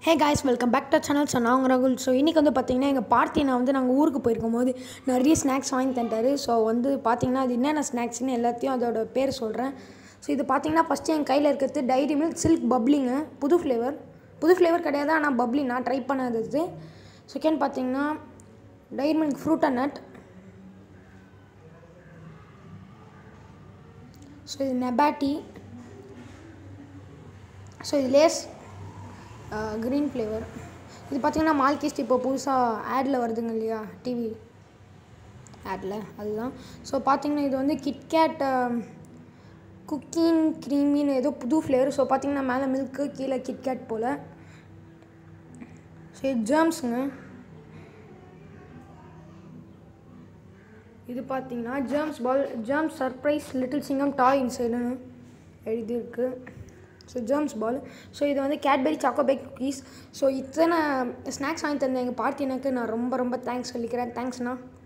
hey guys welcome back to channel so நான் உங்கள் Rakul so இன்றைக்கி வந்து பார்த்தீங்கன்னா எங்கள் பார்ட்டி நான் வந்து நாங்கள் ஊருக்கு போயிருக்கும் போது நிறைய ஸ்நாக்ஸ் வாங்கி தந்துட்டாரு ஸோ வந்து பார்த்தீங்கன்னா அது என்னென்ன ஸ்நாக்ஸ்னு எல்லாத்தையும் அதோட பேர் சொல்கிறேன் ஸோ இது பார்த்தீங்கன்னா ஃபஸ்ட்டு என் கையில் இருக்கிறது டைரி மில்க் சில்க் பப்ளிங்க புது ஃப்ளேவர் புது ஃப்ளேவர் கிடையாது ஆனால் பப்ளி நான் ட்ரை பண்ணது செகண்ட் பார்த்தீங்கன்னா Dairy Milk fruit and nut so இது நெபாட்டி ஸோ இது லேஸ் க்ரீன் ஃப்ளேவர் இது பார்த்தீங்கன்னா மால்கிஸ்ட் இப்போ புதுசாக ஆடில் வருதுங்க இல்லையா டிவி ஆடில் அதுதான் ஸோ பார்த்தீங்கன்னா இது வந்து கிட்கேட் குக்கிங் க்ரீமின்னு ஏதோ புது ஃப்ளேவர் ஸோ பார்த்தீங்கன்னா மேலே மில்க்கு கீழே கிட்கேட் போல் ஸோ இது ஜேர்ம்ஸுங்க இது பார்த்தீங்கன்னா Gems ball Gems surprise little Singham toy இன்சைடுன்னு எழுதியிருக்கு ஸோ ஜேர்ம்ஸ் பால் ஸோ இது வந்து Cadbury Choco bake cookies so இத்தனை ஸ்நாக்ஸ் வாங்கி தந்த எங்கள் பார்ட்டி எனக்கு நான் ரொம்ப ரொம்ப தேங்க்ஸ் சொல்லிக்கிறேன் தேங்க்ஸ்ண்ணா